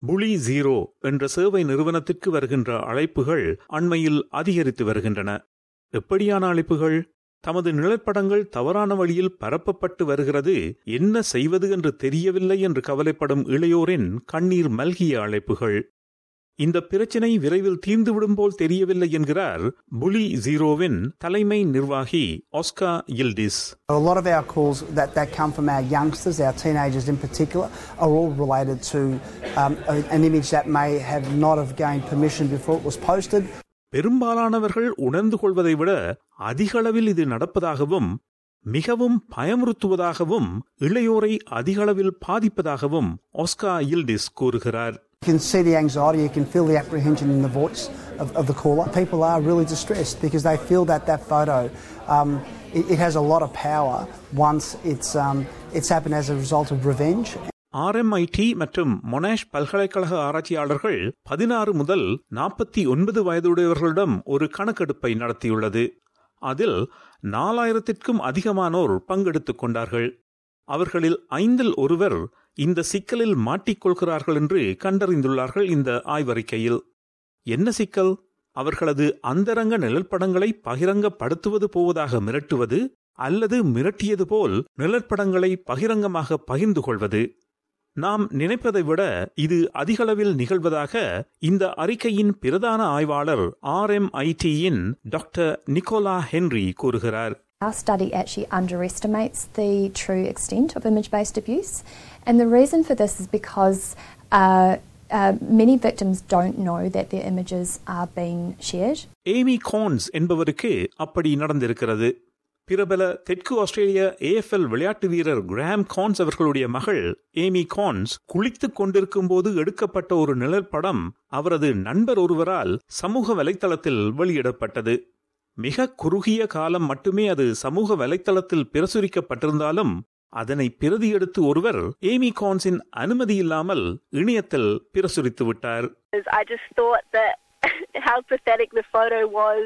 புலி ஜீரோ என்ற சேவை நிறுவனத்திற்கு வருகின்ற அழைப்புகள் அண்மையில் அதிகரித்து வருகின்றன எப்படியான அழைப்புகள் தமது நிழற்படங்கள் தவறான வழியில் பரப்பப்பட்டு வருகிறது என்ன செய்வது என்று தெரியவில்லை என்று கவலைப்படும் இளையோரின் கண்ணீர் மல்கிய அழைப்புகள் இந்த பிரச்சினை விரைவில் தீர்ந்துவிடும் போல் தெரியவில்லை என்கிறார் புலி ஜீரோவின் தலைமை நிர்வாகி Aska Ildiz A lot of our calls that, that come from our youngsters, our teenagers in particular, are all related to um, a- an image that may have not have gained permission before it was posted. பெரும்பாலானவர்கள் உணர்ந்து கொள்வதை விட அதிகளவில் இது நடப்பதாகவும் மிகவும் பயமுறுத்துவதாகவும் இளையோரை அதிகளவில் பாதிப்பதாகவும் Asuka இல்டிஸ் கூறுகிறார் You can see the anxiety, you can feel the apprehension in the voice of, of the caller. People are really distressed because they feel that that photo um, it, it has a lot of power once it's, um, it's happened as a result of revenge RMIT மற்றும் Monash பல்கலைக்கழக ஆராய்ச்சியாளர்கள் பதினாறு முதல் நாற்பத்தி ஒன்பது வயதுடையவர்களிடம் ஒரு கணக்கெடுப்பை நடத்தியுள்ளது அதில் நாலாயிரத்திற்கும் அதிகமானோர் பங்கெடுத்துக் கொண்டார்கள் அவர்களில் ஐந்தில் ஒருவர் இந்த சிக்கலில் மாட்டிக்கொள்கிறார்கள் என்று கண்டறிந்துள்ளார்கள் இந்த ஆய்வறிக்கையில் என்ன சிக்கல் அவர்களது அந்தரங்க நிழற்படங்களை பகிரங்கப்படுத்துவது போவதாக மிரட்டுவது அல்லது மிரட்டியது போல் நிழற்படங்களை பகிரங்கமாக பகிர்ந்து கொள்வது நாம் நினைப்பதை விட இது அதிகளவில் நிகழ்வதாக இந்த அறிக்கையின் பிரதான ஆய்வாளர் ஆர்எம்ஐடியின் டாக்டர் நிக்கோலா ஹென்றி கூறுகிறார் Our study actually underestimates the true extent of image based abuse, and the reason for this is because uh, uh, many victims don't know that their images are being shared. Amy Kans என்பவருக்கு அப்படி நடந்திருக்கிறது பிரபல தெற்கு ஆஸ்திரேலிய AFL விளையாட்டு வீரர் gram cons அவர்களுடைய மகள் Amy cons குளித்துக் கொண்டிருக்கும் போது எடுக்கப்பட்ட ஒரு நிழற்படம் அவரது நண்பர் ஒருவரால் சமூக வலைத்தளத்தில் வெளியிடப்பட்டது மிக குறுகிய காலம் மட்டுமே அது சமூக வலைத்தளத்தில் பிரசுரிக்கப்பட்டிருந்தாலும் அதனை பிரதி எடுத்து ஒருவர் ஏமி கான்ஸின் அனுமதி இல்லாமல் இணையத்தில் பிரசுரித்து விட்டார் I just thought that how pathetic the photo was.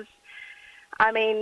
I mean,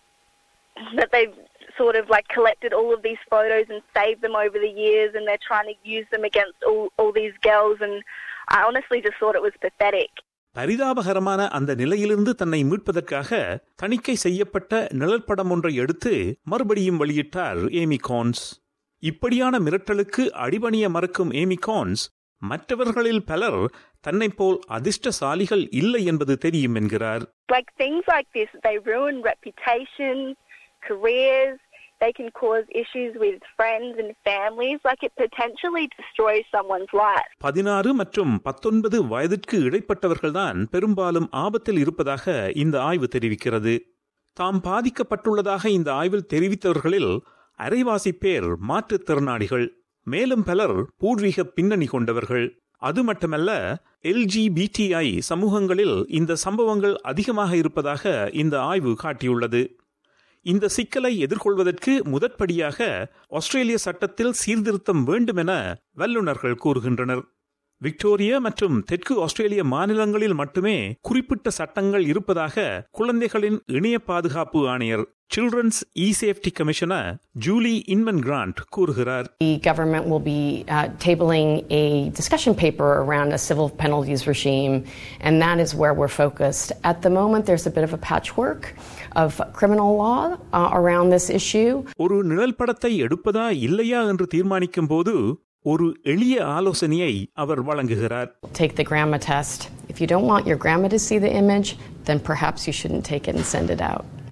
that they've sort of like collected all of these photos and saved them over the years and they're trying to use them against all, all these girls and I honestly just thought it was pathetic. பரிதாபகரமான அந்த நிலையிலிருந்து தன்னை மீட்பதற்காக தணிக்கை செய்யப்பட்ட நிழற்படம் ஒன்றை எடுத்து மறுபடியும் வெளியிட்டார் ஏமி கான்ஸ் இப்படியான மிரட்டலுக்கு அடிபணிய மறுக்கும் ஏமி கான்ஸ் மற்றவர்களில் பலர் தன்னைப் போல் அதிர்ஷ்டசாலிகள் இல்லை என்பது தெரியும் என்கிறார் Like things like this, they ruin reputations, careers, they can cause issues with friends and families, like it potentially destroys someone's life. பதினாறு மற்றும் பத்தொன்பது வயதிற்கு இடைப்பட்டவர்கள்தான் பெரும்பாலும் ஆபத்தில் இருப்பதாக இந்த ஆய்வு தெரிவிக்கிறது தாம் பாதிக்கப்பட்டுள்ளதாக இந்த ஆய்வில் தெரிவித்தவர்களில் அரைவாசி பேர் மாற்றுத்திறனாளிகள் மேலும் பலர் பூர்வீக பின்னணி கொண்டவர்கள் அது மட்டுமல்ல எல்ஜிபிடிஐ சமூகங்களில் இந்த சம்பவங்கள் அதிகமாக இருப்பதாக இந்த ஆய்வு காட்டியுள்ளது இந்த சிக்கலை எதிர்கொள்வதற்கு முதற்படியாக ஆஸ்திரேலிய சட்டத்தில் சீர்திருத்தம் வேண்டும் என வல்லுநர்கள் கூறுகின்றனர் விக்டோரியா மற்றும் தெற்கு ஆஸ்திரேலிய மாநிலங்களில் மட்டுமே குறிப்பிட்ட சட்டங்கள் இருப்பதாக குழந்தைகளின் இணைய பாதுகாப்பு ஆணையர் children's e safety commissioner Julie Inman Grant கூறுகிறார் The government will be uh, tabling a discussion paper around a civil penalties regime, and that is where we're focused. At the moment, there's a bit of a patchwork of criminal law uh, around this issue. ஒரு நிழல் படத்தை எடுப்பதா இல்லையா என்று தீர்மானிக்கும் போது ஒரு எளிய ஆலோசனையை அவர் வழங்குகிறார் Take the grandma test. If you don't want your grandma to see the image, then perhaps you shouldn't take it and send it out.